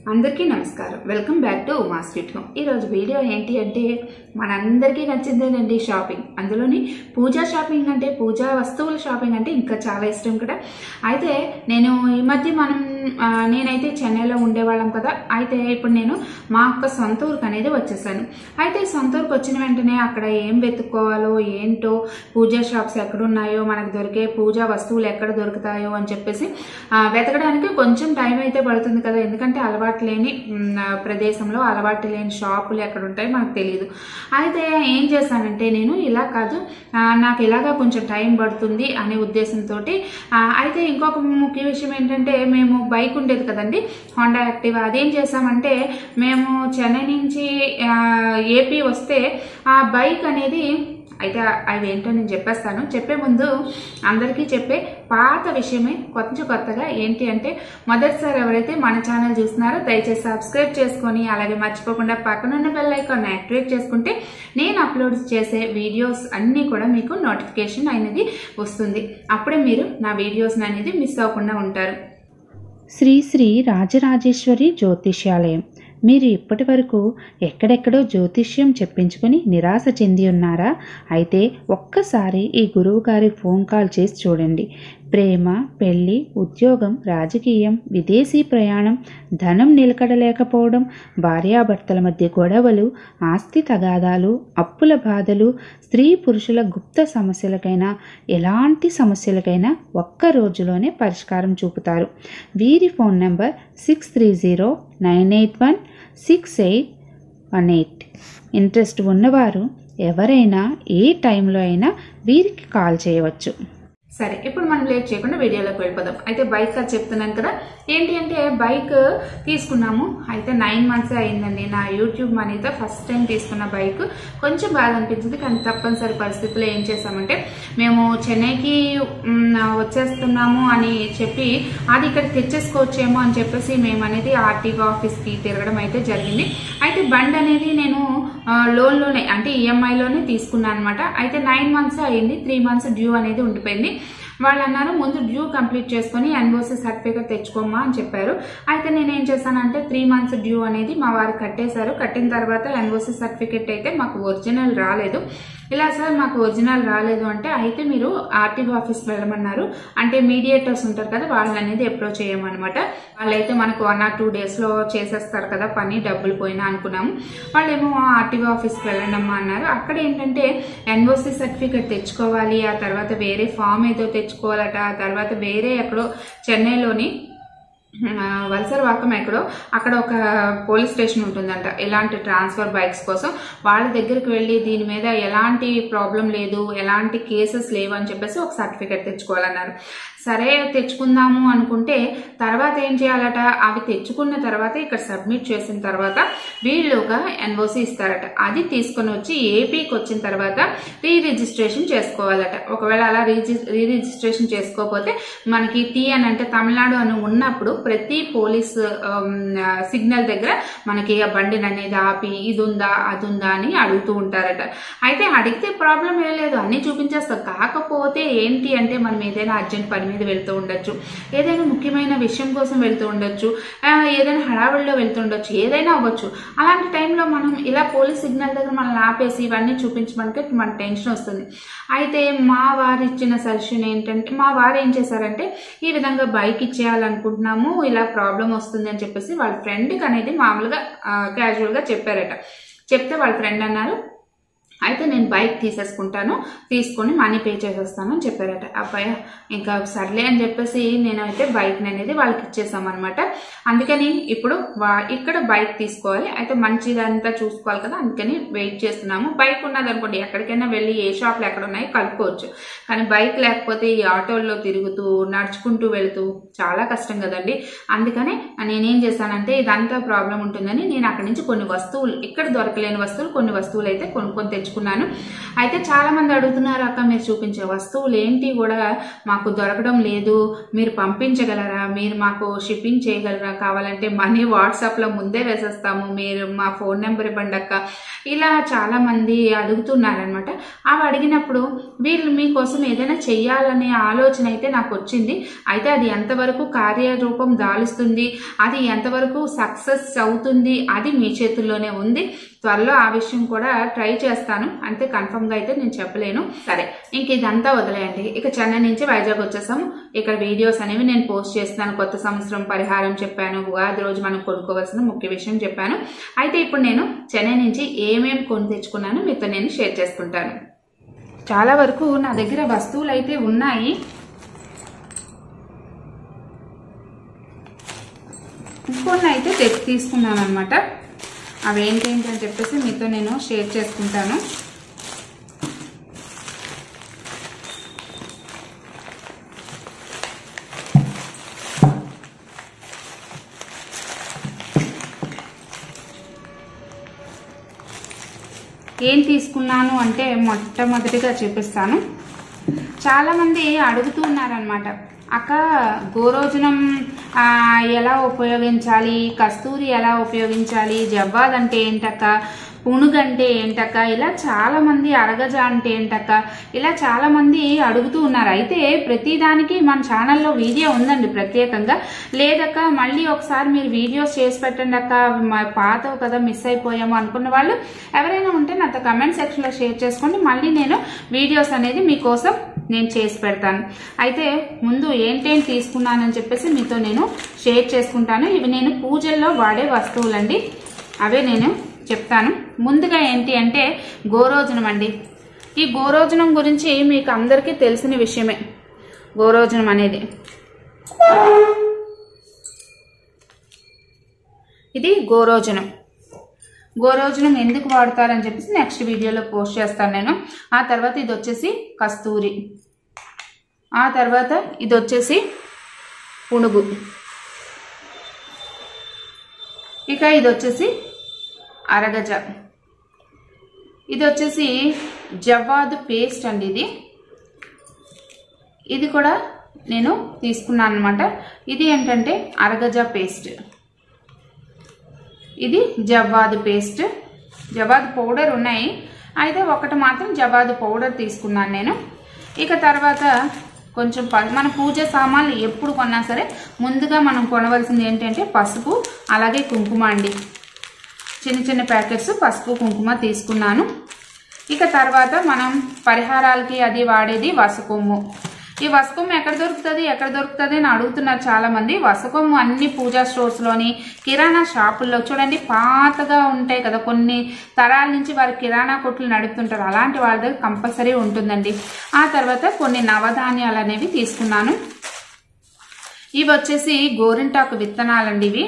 అందరికీ నమస్కారం welcome back to Uma street home ఈరోజు వీడియో ఏంటి అంటే మనందరికీ నచ్చిందేనండి షాపింగ్ అందులోని పూజా షాపింగ్ అంటే పూజా వస్తువుల షాపింగ్ అంటే ఇంకా చాలా ఇష్టం కూడా అయితే నేను ఈ మధ్య మనం ఆ, నేనైతే చెన్నైలో ఉండేవాళ్ళం కదా అయితే ఇప్పుడు నేను మా అక్క సొంత ఊరికి అనేది వచ్చేసాను అయితే సొంత ఊరికి వచ్చిన వెంటనే అక్కడ ఏం వెతుక్కోవాలో ఏంటో పూజా షాప్స్ ఎక్కడున్నాయో మనకు దొరికే పూజా వస్తువులు ఎక్కడ దొరుకుతాయో అని చెప్పేసి ఆ, వెతకడానికి కొంచెం టైం అయితే పడుతుంది కదా ఎందుకంటే అలవాటు లేని మ్, ఆ, ప్రదేశంలో అలవాటు లేని షాపులు ఎక్కడ ఉంటాయో మనకు తెలియదు అయితే ఏం చేశానంటే నేను ఇలా కాదు ఆ, నాకు ఇలాగా కొంచెం టైం పడుతుంది అనే ఉద్దేశంతో అయితే ఇంకొక ముఖ్య విషయం ఏంటంటే మేము బైక్ ఉండేది కదండి హోండా యాక్టివ్ అదేం చేసామంటే మేము చెన్నై నుంచి ఆ, ఏపీ వస్తే ఆ బైక్ అనేది అయితే అవి ఏంటో నేను చెప్పేస్తాను చెప్పే ముందు అందరికీ చెప్పే పాత విషయమే కొంచెం కొత్తగా ఏంటి అంటే మొదటిసారి ఎవరైతే మన ఛానల్ చూస్తున్నారో దయచేసి సబ్స్క్రైబ్ చేసుకొని అలాగే మర్చిపోకుండా పక్కనున్న బెల్ ఐకాన్ యాక్టివేట్ చేసుకుంటే నేను అప్లోడ్ చేసే వీడియోస్ అన్నీ కూడా మీకు నోటిఫికేషన్ అనేది వస్తుంది అప్పుడే మీరు నా వీడియోస్ అనేది మిస్ అవ్వకుండా ఉంటారు శ్రీ శ్రీ రాజరాజేశ్వరి జ్యోతిష్యాలయం మీరు ఇప్పటి వరకు ఎక్కడెక్కడో జ్యోతిష్యం చెప్పించుకుని నిరాశ చెంది ఉన్నారా అయితే ఒక్కసారి ఈ గురువు గారి ఫోన్ కాల్ చేసి చూడండి ప్రేమ పెళ్లి ఉద్యోగం రాజకీయం విదేశీ ప్రయాణం ధనం నిలకడలేకపోవడం భార్యాభర్తల మధ్య గొడవలు ఆస్తి తగాదాలు అప్పుల బాధలు స్త్రీ పురుషుల గుప్త సమస్యలకైనా ఎలాంటి సమస్యలకైనా ఒక్క రోజులోనే పరిష్కారం చూపుతారు వీరి phone number six three zero nine eight one six eight one eight interest ఉన్నవారు ఎవరైనా ఏ టైంలో అయినా వీరికి కాల్ చేయవచ్చు సరే ఇప్పుడు మనం లేట్ చేయకుండా వీడియోలోకి వెళ్ళిపోదాం అయితే బైక్ అది చెప్తున్నాను కదా ఏంటి అంటే బైక్ తీసుకున్నాము అయితే నైన్ మంత్స్ అయిందండి నా యూట్యూబ్ మనీతో ఫస్ట్ టైం తీసుకున్న బైక్ కొంచెం బాధ అనిపించింది కానీ తప్పనిసరి పరిస్థితుల్లో ఏం చేసామంటే మేము చెన్నైకి మ్, వచ్చేస్తున్నాము అని చెప్పి అది ఇక్కడ తెచ్చేసుకోవచ్చేమో అని చెప్పేసి మేము అనేది ఆర్టీఓ ఆఫీస్కి తిరగడం అయితే జరిగింది అయితే బండి అనేది నేను ఆ, లోన్లోనే అంటే ఈఎంఐలోనే తీసుకున్నాను అనమాట అయితే నైన్ మంత్స్ అయింది త్రీ మంత్స్ డ్యూ అనేది ఉండిపోయింది వాళ్ళు అన్నారు ముందు డ్యూ కంప్లీట్ చేసుకొని ఎన్ఓసి సర్టిఫికేట్ తెచ్చుకోమ్మా అని చెప్పారు అయితే నేను ఏం చేశానంటే త్రీ మంత్స్ డ్యూ అనేది మా వారు కట్టేశారు కట్టిన తర్వాత ఎన్ఓసి సర్టిఫికేట్ అయితే మాకు ఒరిజినల్ రాలేదు ఇలా సార్ మాకు ఒరిజినల్ రాలేదు అంటే అయితే మీరు ఆర్టీఓ ఆఫీస్కి వెళ్ళమన్నారు అంటే మీడియేటర్స్ ఉంటారు కదా వాళ్ళని అనేది అప్రోచ్ చేయమన్నమాట వాళ్ళైతే మనకు వన్ ఆర్ టూ డేస్లో చేసేస్తారు కదా పని డబ్బులు పోయినా అనుకున్నాము వాళ్ళేమో ఆర్టీఓ ఆఫీస్కి వెళ్ళండి అమ్మా అన్నారు అక్కడ ఏంటంటే ఎన్ఓసి సర్టిఫికేట్ తెచ్చుకోవాలి ఆ తర్వాత వేరే ఫామ్ ఏదో తెచ్చుకోవాలట ఆ తర్వాత వేరే ఎక్కడో చెన్నైలోని ఆ, వలసరవాకం ఎక్కడో అక్కడ ఒక పోలీస్ స్టేషన్ ఉంటుందంట ఇలాంటి ట్రాన్స్ఫర్ బైక్స్ కోసం వాళ్ళ దగ్గరికి వెళ్ళి దీని మీద ఎలాంటి ప్రాబ్లం లేదు ఎలాంటి కేసెస్ లేవు అని చెప్పేసి ఒక సర్టిఫికేట్ తెచ్చుకోవాలన్నారు సరే తెచ్చుకుందాము అనుకుంటే తర్వాత ఏం చేయాలట అవి తెచ్చుకున్న తర్వాత ఇక్కడ సబ్మిట్ చేసిన తర్వాత వీళ్ళు ఒక ఎన్ఓసి ఇస్తారట అది తీసుకొని వచ్చి ఏపీకి వచ్చిన తర్వాత రీ రిజిస్ట్రేషన్ చేసుకోవాలట ఒకవేళ అలా రీజి రీ రిజిస్ట్రేషన్ చేసుకోకపోతే మనకి టీ అని అంటే తమిళనాడు అని ఉన్నప్పుడు ప్రతి పోలీస్ సిగ్నల్ దగ్గర మనకి ఆ బండిని అనేది ఆపి ఇది ఉందా అది ఉందా అని అడుగుతూ ఉంటారట అయితే అడిగితే ప్రాబ్లం ఏం లేదు అన్ని చూపించేస్తాం కాకపోతే ఏంటి అంటే మనం ఏదైనా అర్జెంట్ పని మీద వెళ్తూ ఉండొచ్చు ఏదైనా ముఖ్యమైన విషయం కోసం వెళ్తూ ఉండొచ్చు ఆ, ఏదైనా హడావిడిలో వెళ్తూ ఉండొచ్చు ఏదైనా అవ్వచ్చు అలాంటి టైంలో మనం ఇలా పోలీస్ సిగ్నల్ దగ్గర మనల్ని ఆపేసి ఇవన్నీ చూపించడానికి మన టెన్షన్ వస్తుంది అయితే మా వారు ఇచ్చిన సజెషన్ ఏంటంటే మా వారు ఏం చేశారంటే ఈ విధంగా బైక్ ఇచ్చేయాలనుకుంటున్నాము ఇలా ప్రాబ్లం వస్తుంది అని చెప్పేసి వాళ్ళ ఫ్రెండ్కి అనేది మామూలుగా క్యాజువల్గా చెప్పారట చెప్తే వాళ్ళ ఫ్రెండ్ అన్నారు అయితే నేను బైక్ తీసేసుకుంటాను తీసుకొని మనీ పే చేసేస్తాను అని చెప్పారట అబ్బాయి ఇంకా సర్లే అని చెప్పేసి నేనైతే బైక్ అనేది వాళ్ళకి ఇచ్చేసామన్నమాట అందుకని ఇప్పుడు వా- ఇక్కడ బైక్ తీసుకోవాలి అయితే మంచిదంతా చూసుకోవాలి కదా అందుకని వెయిట్ చేస్తున్నాము బైక్ ఉన్నది అనుకోండి ఎక్కడికైనా వెళ్ళి ఏ షాప్లు ఎక్కడ ఉన్నాయో కనుక్కోవచ్చు కానీ బైక్ లేకపోతే ఈ ఆటోల్లో తిరుగుతూ నడుచుకుంటూ వెళుతూ చాలా కష్టం కదండి అందుకని నేనేం చేశానంటే ఇదంతా ప్రాబ్లం ఉంటుందని నేను అక్కడి నుంచి కొన్ని వస్తువులు ఇక్కడ దొరకలేని వస్తువులు కొన్ని వస్తువులు అయితే కొనుక్కొని తెచ్చుకున్నాను తెచ్చుకున్నాను అయితే చాలా మంది అడుగుతున్నారు అక్క మీరు చూపించే వస్తువులు ఏంటి కూడా మాకు దొరకడం లేదు మీరు పంపించగలరా మీరు మాకు షిప్పింగ్ చేయగలరా కావాలంటే మనీ వాట్సాప్లో ముందే వేసేస్తాము మీరు మా ఫోన్ నెంబర్ ఇవ్వండి అక్క ఇలా చాలా మంది అడుగుతున్నారనమాట అవి అడిగినప్పుడు వీళ్ళు మీకోసం ఏదైనా చెయ్యాలనే ఆలోచన అయితే నాకు వచ్చింది అయితే అది ఎంతవరకు కార్యరూపం దాలుస్తుంది అది ఎంతవరకు సక్సెస్ అవుతుంది అది మీ చేతుల్లోనే ఉంది త్వరలో ఆ విషయం కూడా ట్రై చేస్తాను అంతే కన్ఫర్మ్గా అయితే నేను చెప్పలేను సరే ఇంక ఇదంతా వదిలేయండి ఇక చెన్నై నుంచి వైజాగ్ వచ్చేసాము ఇక్కడ వీడియోస్ అనేవి నేను పోస్ట్ చేస్తాను కొత్త సంవత్సరం పరిహారం చెప్పాను ఉగాది రోజు మనం కొనుక్కోవాల్సిన ముఖ్య విషయం చెప్పాను అయితే ఇప్పుడు నేను చెన్నై నుంచి ఏమేమి కొని తెచ్చుకున్నానో మీతో నేను షేర్ చేసుకుంటాను చాలా వరకు నా దగ్గర వస్తువులు అయితే ఉన్నాయి ఇంకొన్ని అయితే తెచ్చి తీసుకున్నాను అనమాట అవి ఏంటేంటి అని చెప్పేసి మీతో నేను షేర్ చేసుకుంటాను ఏం తీసుకున్నాను అంటే మొట్టమొదటిగా చూపిస్తాను చాలామంది అడుగుతూ ఉన్నారనమాట అక్క గోరోజనం ఆ, ఎలా ఉపయోగించాలి కస్తూరి ఎలా ఉపయోగించాలి జవ్వాద్ అంటే ఏంటక్క పునుగు అంటే ఏంటక్క ఇలా చాలా మంది అరగజ అంటే ఏంటక్క ఇలా చాలా మంది అడుగుతూ ఉన్నారు అయితే ప్రతిదానికి మన ఛానల్లో వీడియో ఉందండి ప్రత్యేకంగా లేదక్క మళ్ళీ ఒకసారి మీరు వీడియోస్ చేసి పెట్టండి అక్క మా పాత కదా మిస్ అయిపోయాము అనుకున్న వాళ్ళు ఎవరైనా ఉంటే నాతో కమెంట్ సెక్షన్లో షేర్ చేసుకోండి మళ్ళీ నేను వీడియోస్ అనేది మీకోసం నేను చేసి పెడతాను అయితే ముందు ఏంటేం తీసుకున్నానని చెప్పేసి మీతో నేను షేర్ చేసుకుంటాను ఇవి నేను పూజల్లో వాడే వస్తువులండి అవే నేను చెప్తాను ముందుగా ఏంటి అంటే గోరోజనం అండి ఈ గోరోజనం గురించి మీకు అందరికీ తెలిసిన విషయమే గోరోజనం అనేది ఇది గోరోజనం గోరోజనం ఎందుకు వాడతారని చెప్పేసి నెక్స్ట్ వీడియోలో పోస్ట్ చేస్తాను నేను ఆ తర్వాత ఇది వచ్చేసి కస్తూరి ఆ తర్వాత ఇది వచ్చేసి పునుగు ఇక ఇది వచ్చేసి అరగజ ఇది వచ్చేసి జవ్వాదు పేస్ట్ అండి ఇది ఇది కూడా నేను తీసుకున్నాను అనమాట ఇది ఏంటంటే అరగజ పేస్ట్ ఇది జవ్వాదు పేస్ట్ జవాదు పౌడర్ ఉన్నాయి అయితే ఒకటి మాత్రం జవాదు పౌడర్ తీసుకున్నాను నేను ఇక తర్వాత కొంచెం ప- మన పూజ సామాన్లు ఎప్పుడు కొన్నా సరే ముందుగా మనం కొనవలసింది ఏంటంటే పసుపు అలాగే కుంకుమ అండి చిన్న చిన్న ప్యాకెట్స్ పసుపు కుంకుమ తీసుకున్నాను ఇక తర్వాత మనం పరిహారాలకి అది వాడేది వసకొమ్ము ఈ వసకొమ్ము ఎక్కడ దొరుకుతుంది ఎక్కడ దొరుకుతుంది అని అడుగుతున్నారు చాలా మంది వసకొమ్ము అన్ని పూజా స్టోర్స్లోని కిరాణా షాపుల్లో చూడండి పాతగా ఉంటాయి కదా కొన్ని తరాల నుంచి వారి కిరాణా కొట్లు నడుపుతుంటారు అలాంటి వాళ్ళ దగ్గర కంపల్సరీ ఉంటుందండి ఆ తర్వాత కొన్ని నవధాన్యాలు అనేవి తీసుకున్నాను ఇవి వచ్చేసి గోరింటాకు విత్తనాలండి ఇవి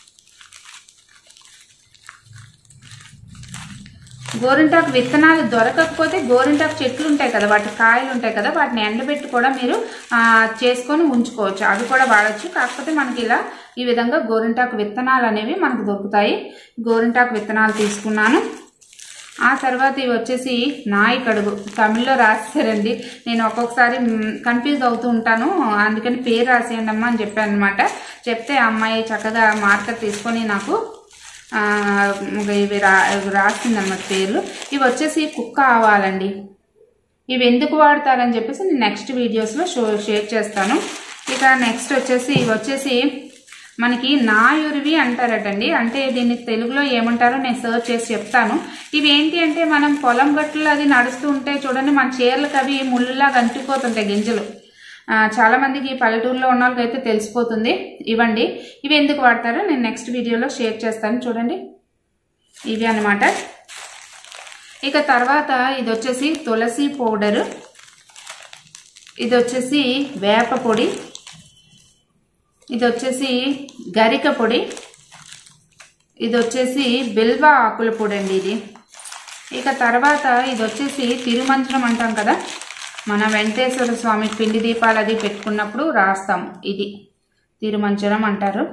గోరింటాకు విత్తనాలు దొరకకపోతే గోరింటాకు చెట్లు ఉంటాయి కదా వాటి కాయలు ఉంటాయి కదా వాటిని ఎండబెట్టి కూడా మీరు ఆ, చేసుకొని ఉంచుకోవచ్చు అవి కూడా వాడచ్చు కాకపోతే మనకి ఇలా ఈ విధంగా గోరింటాకు విత్తనాలు అనేవి మనకు దొరుకుతాయి గోరింటాకు విత్తనాలు తీసుకున్నాను ఆ తర్వాత ఇవి వచ్చేసి నాయి కడుగు తమిళ్లో రాశారండి నేను ఒక్కొక్కసారి కన్ఫ్యూజ్ అవుతూ ఉంటాను అందుకని పేరు రాసేయండి అమ్మా అని చెప్పాను అనమాట చెప్తే ఆ అమ్మాయి చక్కగా మార్కర్ తీసుకొని నాకు ఆ, ఇవి రా ఇవి రాసిందన్నమాట పేర్లు ఇవి వచ్చేసి కుక్క ఆవాలండి ఇవి ఎందుకు వాడతారని చెప్పేసి నేను నెక్స్ట్ వీడియోస్లో షో షేర్ చేస్తాను ఇక నెక్స్ట్ వచ్చేసి ఇవి వచ్చేసి మనకి నాయురివి అంటారటండి అంటే దీన్ని తెలుగులో ఏమంటారో నేను సర్చ్ చేసి చెప్తాను ఇవి ఏంటి అంటే మనం పొలం గట్టులో అది నడుస్తూ ఉంటే చూడండి మన చీరలకు అవి ముళ్ళులాగా అంటుకుపోతుంటాయి గింజలు ఆ, చాలా మందికి ఈ పల్లెటూరులో ఉన్న వాళ్ళకి అయితే తెలిసిపోతుంది ఇవ్వండి ఇవి ఎందుకు వాడతారో నేను నెక్స్ట్ వీడియోలో షేర్ చేస్తాను చూడండి ఇవి అన్నమాట ఇక తర్వాత ఇది వచ్చేసి తులసి పౌడర్ ఇది వచ్చేసి వేప పొడి ఇది వచ్చేసి గరిక పొడి ఇది వచ్చేసి బిల్వ ఆకుల పొడి అండి ఇది ఇక తర్వాత ఇది వచ్చేసి తిరుమంత్రం అంటాం కదా మన వెంకటేశ్వర స్వామి పిండి దీపాలు అది పెట్టుకున్నప్పుడు రాస్తాం ఇది తిరుమంచనం అంటారు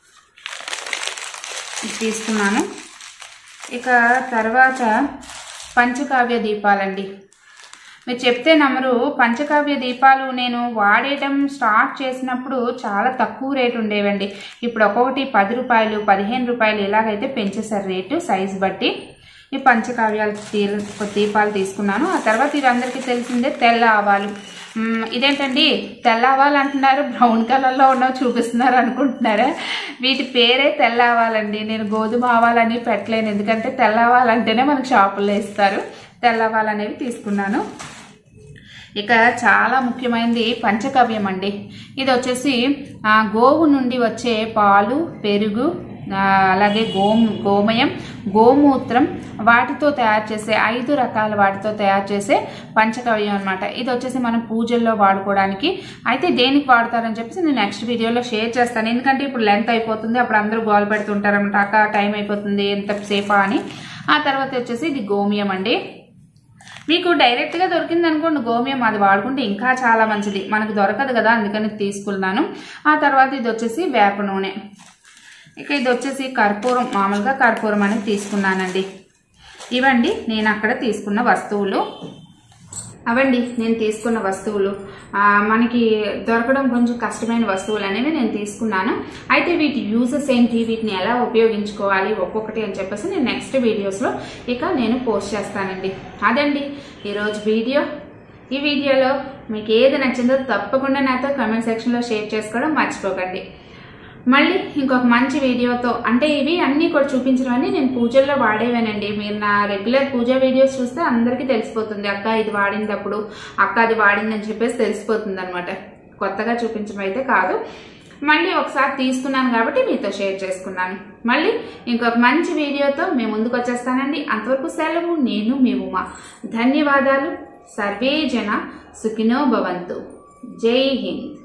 ఇది తీసుకున్నాను ఇక తర్వాత పంచకావ్య దీపాలండి మీరు చెప్తే నమ్మరు పంచకావ్య దీపాలు నేను వాడేయటం స్టార్ట్ చేసినప్పుడు చాలా తక్కువ రేటు ఉండేవండి ఇప్పుడు ఒక్కొక్కటి పది రూపాయలు పదిహేను రూపాయలు ఇలాగైతే పెంచేశారు రేటు సైజ్ బట్టి ఈ పంచకావ్యాలు తీ దీపాలు తీసుకున్నాను ఆ తర్వాత ఇది అందరికీ తెలిసిందే తెల్ల ఆవాలు మ్మ్, ఇదేంటండి తెల్ల ఆవాలు అంటున్నారు బ్రౌన్ కలర్లో ఉన్నవి చూపిస్తున్నారు అనుకుంటున్నారా వీటి పేరే తెల్ల ఆవాలండి నేను గోధుమ ఆవాలని పెట్టలేను ఎందుకంటే తెల్ల ఆవాలంటేనే మనకు షాపుల్లో ఇస్తారు తెల్ల ఆవాలు అనేవి తీసుకున్నాను ఇక చాలా ముఖ్యమైనది పంచకవ్యం అండి ఇది వచ్చేసి ఆ, గోవు నుండి వచ్చే పాలు పెరుగు ఆ, అలాగే గోమ్ గోమయం గోమూత్రం వాటితో తయారు చేసే ఐదు రకాల వాటితో తయారు చేసే పంచకవ్యం అనమాట ఇది వచ్చేసి మనం పూజల్లో వాడుకోవడానికి అయితే దేనికి వాడతారని చెప్పేసి నేను నెక్స్ట్ వీడియోలో షేర్ చేస్తాను ఎందుకంటే ఇప్పుడు లెంత్ అయిపోతుంది అప్పుడు అందరూ గోల్ పెడుతుంటారనమాట అక్క టైం అయిపోతుంది ఎంతసేపా అని ఆ తర్వాత వచ్చేసి ఇది గోమయం అండి మీకు డైరెక్ట్గా దొరికింది అనుకోండి గోమయం అది వాడుకుంటే ఇంకా చాలా మంచిది మనకు దొరకదు కదా అందుకని తీసుకున్నాను ఆ తర్వాత ఇది వచ్చేసి వేప నూనె ఇక ఇది వచ్చేసి కర్పూరం మామూలుగా కర్పూరం అనేది తీసుకున్నానండి ఇవండి నేను అక్కడ తీసుకున్న వస్తువులు అవండి నేను తీసుకున్న వస్తువులు ఆ, మనకి దొరకడం కొంచెం కష్టమైన వస్తువులు అనేవి నేను తీసుకున్నాను అయితే వీటి యూజెస్ ఏంటి వీటిని ఎలా ఉపయోగించుకోవాలి ఒక్కొక్కటి అని చెప్పేసి నేను నెక్స్ట్ వీడియోస్లో ఇక నేను పోస్ట్ చేస్తానండి అదండి ఈరోజు వీడియో ఈ వీడియోలో మీకు ఏది నచ్చిందో తప్పకుండా నాతో కమెంట్ సెక్షన్లో షేర్ చేసుకోవడం మర్చిపోకండి మళ్ళీ ఇంకొక మంచి వీడియోతో అంటే ఇవి అన్నీ కూడా చూపించడం అని నేను పూజల్లో వాడేవేనండి మీరు నా రెగ్యులర్ పూజా వీడియోస్ చూస్తే అందరికీ తెలిసిపోతుంది అక్క ఇది వాడినప్పుడు అక్క అది వాడిందని చెప్పేసి తెలిసిపోతుంది అనమాట కొత్తగా చూపించడం అయితే కాదు మళ్ళీ ఒకసారి తీసుకున్నాను కాబట్టి మీతో షేర్ చేసుకున్నాను మళ్ళీ ఇంకొక మంచి వీడియోతో మేము ముందుకు వచ్చేస్తానండి అంతవరకు సెలవు నేను మీ ఉమా ధన్యవాదాలు సర్వే జన సుఖినో భవంతు జై హింద్